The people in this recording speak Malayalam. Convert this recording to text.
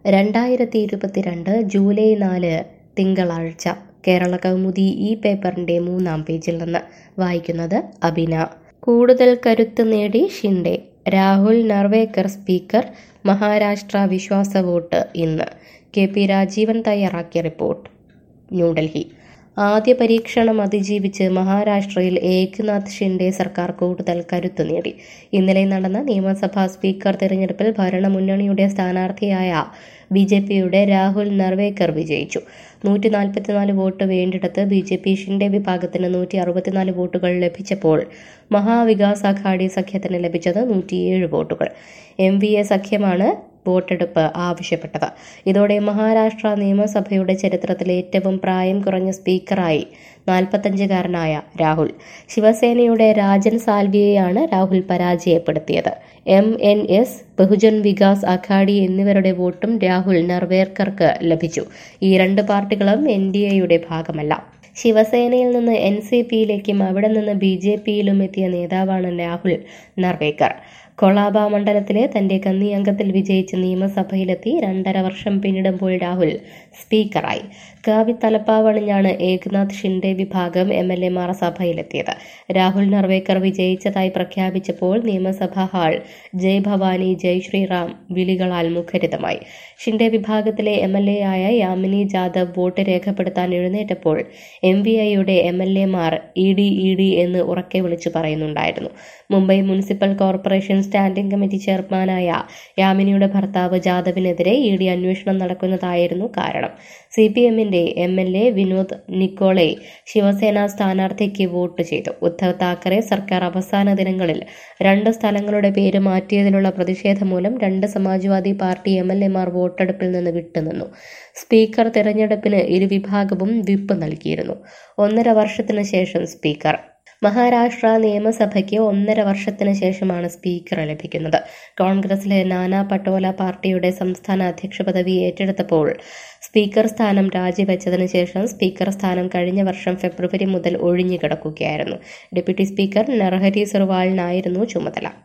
രണ്ടായിരത്തി ഇരുപത്തിരണ്ട് ജൂലൈ നാല് തിങ്കളാഴ്ച കേരള കൗമുദി ഈ പേപ്പറിൻ്റെ മൂന്നാം പേജിൽ നിന്ന് വായിക്കുന്നത് അബിന കൂടുതൽ കരുത്ത് നേടി ഷിൻഡെ രാഹുൽ നർവേക്കർ സ്പീക്കർ മഹാരാഷ്ട്ര വിശ്വാസ വോട്ട് ഇന്ന് കെ പി രാജീവൻ തയ്യാറാക്കിയ റിപ്പോർട്ട് ന്യൂഡൽഹി ആദ്യ പരീക്ഷണം അതിജീവിച്ച് മഹാരാഷ്ട്രയിൽ ഏക്നാഥ് ഷിൻഡെ സർക്കാർ കൂടുതൽ കരുത്തു നേടി ഇന്നലെ നടന്ന നിയമസഭാ സ്പീക്കർ തെരഞ്ഞെടുപ്പിൽ ഭരണമുന്നണിയുടെ സ്ഥാനാർത്ഥിയായ ബി ജെ പിയുടെ രാഹുൽ നർവേക്കർ വിജയിച്ചു നൂറ്റി നാൽപ്പത്തിനാല് വോട്ട് വേണ്ടിടത്ത് ബി ജെ പി ഷിൻഡെ വിഭാഗത്തിന് നൂറ്റി അറുപത്തിനാല് വോട്ടുകൾ ലഭിച്ചപ്പോൾ മഹാവികാസ് അഘാടി സഖ്യത്തിന് ലഭിച്ചത് നൂറ്റിയേഴ് വോട്ടുകൾ എം വി എ സഖ്യമാണ് വോട്ടെടുപ്പ് ആവശ്യപ്പെട്ടത് ഇതോടെ മഹാരാഷ്ട്ര നിയമസഭയുടെ ചരിത്രത്തിലെ ഏറ്റവും പ്രായം കുറഞ്ഞ സ്പീക്കറായി നാൽപ്പത്തഞ്ചുകാരനായ രാഹുൽ ശിവസേനയുടെ രാജൻ സാൽവിയെയാണ് രാഹുൽ പരാജയപ്പെടുത്തിയത് M N S Bahujan Vikas Aghadi എന്നിവരുടെ വോട്ടും രാഹുൽ നർവേർക്കർക്ക് ലഭിച്ചു ഈ രണ്ട് പാർട്ടികളും എൻ ഡി എയുടെ ഭാഗമല്ല ശിവസേനയിൽ നിന്ന് എൻ സി പിയിലേക്കും അവിടെ നിന്ന് ബി ജെ പിയിലും എത്തിയ നേതാവാണ് രാഹുൽ നർവേക്കർ കൊളാബ മണ്ഡലത്തിലെ തന്റെ കന്നി അംഗത്തിൽ വിജയിച്ച് നിയമസഭയിലെത്തി രണ്ടര വർഷം പിന്നിടുമ്പോൾ രാഹുൽ സ്പീക്കറായി കാവി തലപ്പാവണിഞ്ഞാണ് ഏക്നാഥ് ഷിൻഡെ വിഭാഗം എം എൽ എമാർ സഭയിലെത്തിയത് രാഹുൽ നർവേക്കർ വിജയിച്ചതായി പ്രഖ്യാപിച്ചപ്പോൾ നിയമസഭാ ഹാൾ ജയ് ഭവാനി ജയ് ശ്രീറാം വിളികളാൽ മുഖരിതമായി ഷിൻഡെ വിഭാഗത്തിലെ എം എൽ എ ആയ യാമിനി ജാദവ് വോട്ട് രേഖപ്പെടുത്താൻ എഴുന്നേറ്റപ്പോൾ എം വി ഐയുടെ എം എൽ എമാർ ഇ ഡി ഇ ഡി എന്ന് ഉറക്കെ വിളിച്ചു പറയുന്നുണ്ടായിരുന്നു Mumbai municipal corporation standing committee ചെയർമാനായ യാമിനിയുടെ ഭർത്താവ് ജാദവിനെതിരെ ഇ ഡി അന്വേഷണം നടക്കുന്നതായിരുന്നു കാരണം സി പി എമ്മിന്റെ M L A Vinod Nikole Shiv Sena സ്ഥാനാർത്ഥിക്ക് വോട്ട് ചെയ്തു ഉദ്ധവ് താക്കറെ സർക്കാർ അവസാന ദിനങ്ങളിൽ രണ്ട് സ്ഥലങ്ങളുടെ പേര് മാറ്റിയതിലുള്ള പ്രതിഷേധം മൂലം രണ്ട് സമാജ്വാദി പാർട്ടി എം എൽ എമാർ വോട്ടെടുപ്പിൽ നിന്ന് വിട്ടുനിന്നു സ്പീക്കർ തെരഞ്ഞെടുപ്പിന് ഇരുവിഭാഗവും വിപ്പ് നൽകിയിരുന്നു ഒന്നര വർഷത്തിന് ശേഷം സ്പീക്കർ മഹാരാഷ്ട്ര നിയമസഭയ്ക്ക് ഒന്നര വർഷത്തിന് ശേഷമാണ് സ്പീക്കർ ലഭിക്കുന്നത് കോൺഗ്രസിലെ നാനാ പട്ടോല പാർട്ടിയുടെ സംസ്ഥാന അധ്യക്ഷ പദവി ഏറ്റെടുത്തപ്പോൾ സ്പീക്കർ സ്ഥാനം രാജിവെച്ചതിന് ശേഷം സ്പീക്കർ സ്ഥാനം കഴിഞ്ഞ വർഷം ഫെബ്രുവരി മുതൽ ഒഴിഞ്ഞുകിടക്കുകയായിരുന്നു ഡെപ്യൂട്ടി സ്പീക്കർ നർഹരി സർവാളിനായിരുന്നു ചുമതല